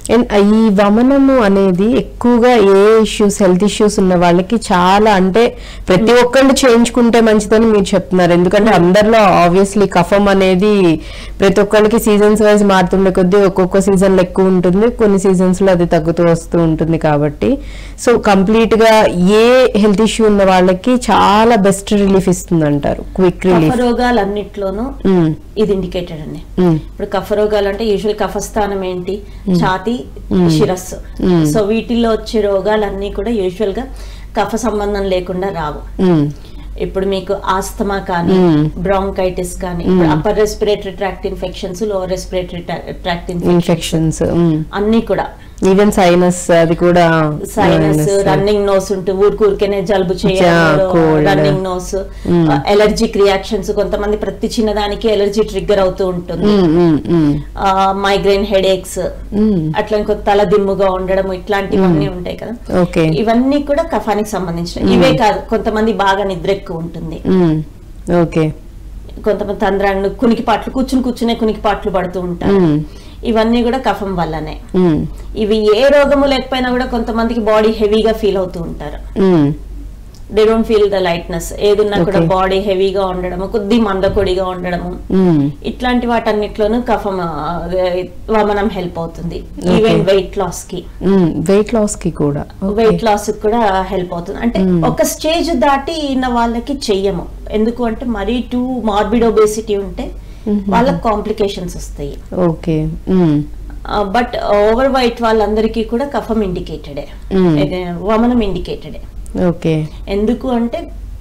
And ఈ వమనము అనేది ఎక్కువగా ఏ ఇష్యూస్ హెల్త్ ఇష్యూస్ ఉన్న వాళ్ళకి చాలా అంటే ప్రతి ఒక్కళ్ళు చేయించుకుంటే మంచిదని మీరు చెప్తున్నారు ఎందుకంటే అందరిలో ఆబ్వియస్లీ కఫం అనేది ప్రతి ఒక్కళ్ళకి సీజన్స్ వైజ్ మారుతుండే కొద్దీ ఒక్కొక్క సీజన్ లో ఎక్కువ ఉంటుంది కొన్ని సీజన్స్ లో అది తగ్గుతూ వస్తూ ఉంటుంది కాబట్టి సో కంప్లీట్ గా ఏ హెల్త్ ఇష్యూ ఉన్న వాళ్ళకి చాలా బెస్ట్ రిలీఫ్ ఇస్తుంది అంటారు క్విక్ కఫ రిలీఫ్ రోగాలన్నిట్లోనూ ఇది ఇండికేటెడ్ అండి ఇప్పుడు కఫ రోగాలు అంటే యూజువల్ కఫస్థానం ఏంటి ఛాతి శిరస్సు సో వీటిల్లో వచ్చే రోగాలన్నీ కూడా యూజువల్ గా కఫ సంబంధం లేకుండా రావు ఇప్పుడు మీకు ఆస్తమా కానీ బ్రాంకైటిస్ కానీ upper respiratory tract infections lower respiratory tract infection infections అన్ని కూడా ఈవెన్ సైనస్ అది కూడా సైనస్ Sinus. రన్నింగ్ నోస్ ఉంటే ఊరికూరికేనే జలుబు జా- చేయడం cold. Running nose allergic reactions కొంతమంది ప్రతి చిన్నదానికి ఎలర్జీ ట్రిగ్గర్ అవుతూ ఉంటుంది మ్మ్, మ్మ్, మ్మ్. మైగ్రైన్ హెడ్ ఏక్స్ మ్మ్. అట్లా ఇంకో తల దిమ్ముగా ఉండడం ఇట్లాంటివన్నీ ఉంటాయి కదా ఓకే ఇవన్నీ కూడా కఫానికి సంబంధించిన ఇవే కాదు కొంతమంది బాగా నిద్ర ఎక్కువ ఉంటుంది మ్మ్. ఓకే కొంతమంది తంద్రాన్ని కునికి పాటలు కూర్చుని కూర్చునే కునికి పాటలు పడుతూ ఉంటారు మ్మ్. ఇవన్నీ కూడా కఫం వల్లనే మ్మ్. ఇవి ఏ రోగము లేకపోయినా కూడా కొంతమందికి బాడీ హెవీగా ఫీల్ అవుతూ ఉంటారు మ్మ్. They don't feel the lightness ఏదున్నా కూడా Okay. బాడీ హెవీగా ఉండడము కొద్ది మందకొడిగా ఉండడము మ్మ్. ఇట్లాంటి వాటన్నిటిలోనూ కఫం ఆ, వమనం హెల్ప్ అవుతుంది ఈవెన్ వెయిట్ లాస్ కి మ్మ్. వెయిట్ లాస్ కి కూడా ఓకే. వెయిట్ లాస్ కూడా హెల్ప్ అవుతుంది అంటే ఒక స్టేజ్ దాటి ఉన్న వాళ్ళకి చెయ్యము ఎందుకు అంటే మరీ టూ మార్బిడ్ ఒబేసిటీ ఉంటే వాళ్ళకి కాంప్లికేషన్స్ వస్తాయి ఓకే మ్మ్. బట్ ఓవర్ వైట్ వాళ్ళందరికీ కూడా కఫం ఇండికేటెడే Mm. వమనం ఇండికేటెడే ఓకే ఎందుకు అంటే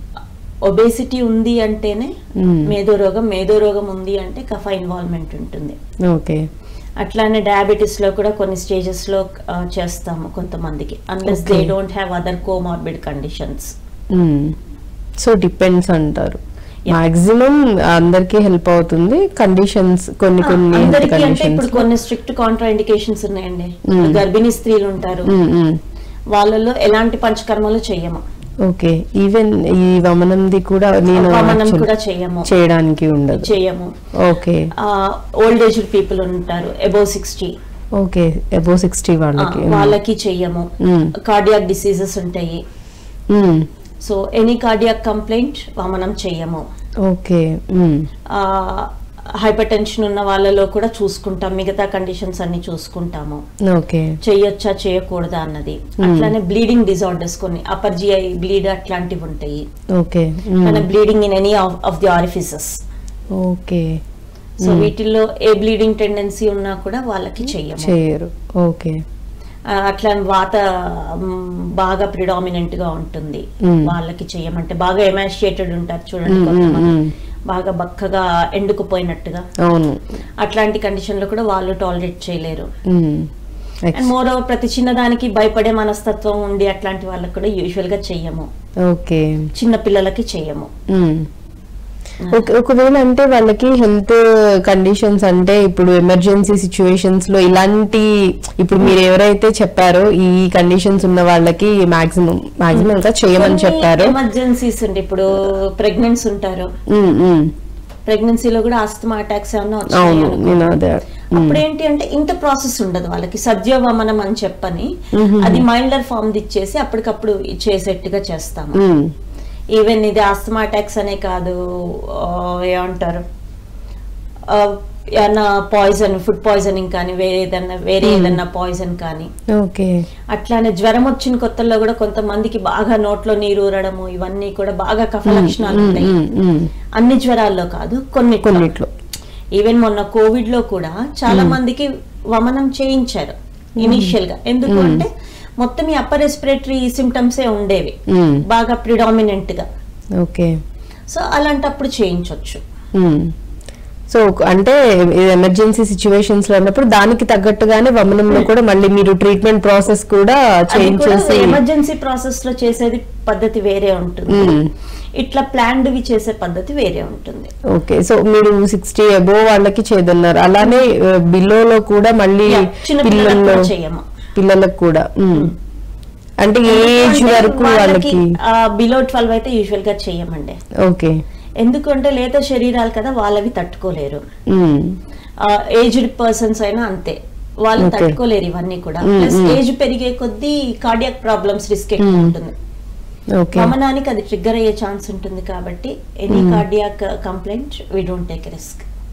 ఒబేసిటీ ఉంది అంటేనే Mm. మేధో రోగం మేధో రోగం ఉంది అంటే కఫ ఇన్వాల్వ్మెంట్ ఉంటుంది ఓకే అట్లానే డయాబెటీస్ లో కూడా కొన్ని స్టేజెస్ లో ఆ, చేస్తాము కొంతమందికి unless they Okay. Don't have other comorbid conditions so depends అంటారు Yeah. మాక్సిమం అందరికి హెల్ప్ అవుతుంది కండిషన్స్ కొన్ని కొన్ని అందరికీ అంటే కండిషన్స్ ఇప్పుడు కొన్ని స్ట్రిక్ట్ కాంట్రా ఇండికేషన్స్ ఉన్నాయండి Mm. గర్భిణీ స్త్రీలు ఉంటారు వాళ్ళలో ఎలాంటి పంచకర్మలు చెయ్యము ఓకే ఈవెన్ ఈ వమనంది కూడా నేను మనం actually కూడా చెయ్యము చేయడానికి ఉండదు చెయ్యము ఓకే ఓల్డ్ ఏజ్ పీపుల్ ఉంటారు above sixty okay above sixty వాళ్ళకి వాళ్ళకి చెయ్యము Mm. కార్డియాక్ డిసీజెస్ ఉంటాయి మ్మ్. సో ఎనీ కార్డియాక్ కంప్లైంట్ మనం చెయ్యము ఓకే మ్మ్. హైపర్ టెన్షన్ ఉన్న వాళ్ళలో కూడా చూసుకుంటాం మిగతా కండిషన్స్ అన్ని చూసుకుంటాము ఓకే చెయ్యొచ్చా చేయకూడదా అన్నది అట్లానే బ్లీడింగ్ డిజార్డర్స్ కొన్ని అపర్ జిఐ బ్లీడ్ అట్లాంటివి ఉంటాయి ఓకే మ్మ్. Bleeding in any of the orifices okay so వీటిల్లో ఏ బ్లీడింగ్ టెండెన్సీ ఉన్నా కూడా వాళ్ళకి చెయ్యము చేయరు ఓకే ఆ, అట్లా వాత మ్, బాగా ప్రిడామినెంట్ గా ఉంటుంది Mm. వాళ్ళకి చెయ్యమంటే బాగా ఎమాషియేటెడ్ ఉంటారు చూడండి Mm, mm, కొంతమంది mm. బాగా బక్కగా ఎండుకుపోయినట్టుగా అవును అట్లాంటి కండిషన్ లో కూడా వాళ్ళు టాలరేట్ చేయలేరు మ్మ్. అండ్ మోర్ ఓవర్ ప్రతి చిన్నదానికి భయపడే మనస్తత్వం ఉండి అట్లాంటి వాళ్ళకి కూడా యూజువల్ గా చెయ్యము ఓకే చిన్న పిల్లలకి చెయ్యము మ్మ్. ఒక- ఒకవేళ అంటే వాళ్ళకి హెల్త్ కండిషన్స్ అంటే ఇప్పుడు ఎమర్జెన్సీ సిచ్యువేషన్స్ లో ఇలాంటి ఇప్పుడు మీరు ఎవరైతే చెప్పారో ఈ కండిషన్స్ ఉన్న వాళ్ళకి మాక్సిమం మాక్సిమం ఇంకా చేయమని చెప్పారు ఎమర్జెన్సీస్ ఉండి ఇప్పుడు ప్రెగ్నెంట్స్ ఉంటారు మ్మ్, మ్మ్. ప్రెగ్నెన్సీలో కూడా ఆస్తమా అటాక్స్ ఏమన్నా వచ్చాయి అవును అనుకో. నేను అదే అప్పుడు ఏంటి అంటే ఇంత ప్రాసెస్ ఉండదు వాళ్ళకి సద్యోవమనం అని చెప్పని అది మైల్డర్ ఫామ్ ఇచ్చేసి అప్పటికప్పుడు చేసేట్టుగా చేస్తాము మ్మ్. ఈవెన్ ఇది ఆస్తమా అటాక్స్ అనే కాదు ఆ, ఏమంటారు ఆ, ఏమన్నా పాయిజన్ ఫుడ్ పాయిజనింగ్ కానీ వేరే ఏదన్నా వేరే ఏదన్నా పాయిజన్ కానీ ఓకే అట్లానే జ్వరం వచ్చిన కొత్తల్లో కూడా కొంతమందికి బాగా నోట్లో నీరు ఊరడము ఇవన్నీ కూడా బాగా కఫ లక్షణాలు మ్మ్, ఉంటాయి మ్మ్, మ్మ్. అన్ని జ్వరాల్లో కాదు కొన్ని కొన్నిట్లో ఈవెన్ మొన్న కోవిడ్ లో కూడా చాలా మందికి వమనం చేయించారు ఇనీషియల్ గా ఎందుకు అంటే మొత్తం ఈ అప్పర్ రెస్పిరేటరీ సిమ్టమ్స్ ఏ ఉండేవి మ్మ్. బాగా ప్రిడామినెంట్ గా ఓకే సో అలాంటప్పుడు చేయించవచ్చు మ్మ్. సో అంటే ఎమర్జెన్సీ సిచ్యువేషన్స్ లో ఉన్నప్పుడు దానికి తగ్గట్టుగానే వమనంలో కూడా మళ్ళీ మీరు ట్రీట్మెంట్ ప్రాసెస్ కూడా చేయించేసి ఎమర్జెన్సీ ప్రాసెస్ లో చేసేది పద్ధతి వేరే ఉంటుంది మ్మ్. ఇట్లా ప్లాన్డ్ వి చేసే పద్ధతి వేరే ఉంటుంది ఓకే సో మీరు సిక్స్టీ అబోవ్ వాళ్ళకి చేదన్నారు అలానే బిలోలో కూడా మళ్ళీ Yeah, చిన్న పిల్లలకు పిల్లల్లో కూడా చెయ్యము పిల్లలకు కూడా మ్మ్. అంటే ఏ ఏజ్ వరకు వాళ్ళకి బిలో ట్వెల్వ్ అయితే యూజువల్ గా చెయ్యమండి ఓకే ఎందుకంటే లేత శరీరాలు కదా వాళ్ళవి తట్టుకోలేరు మ్మ్. ఏజ్డ్ పర్సన్స్ అయినా అంతే వాళ్ళు Okay. తట్టుకోలేరు ఇవన్నీ కూడా Mm, ప్లస్ mm. ఏజ్ పెరిగే కొద్దీ కార్డియాక్ ప్రాబ్లమ్స్ రిస్క్ ఎక్కువ ఉంటుంది ఓకే వమనానికి అది ట్రిగ్గర్ అయ్యే ఛాన్స్ ఉంటుంది కాబట్టి any cardiac complaint we don't take risk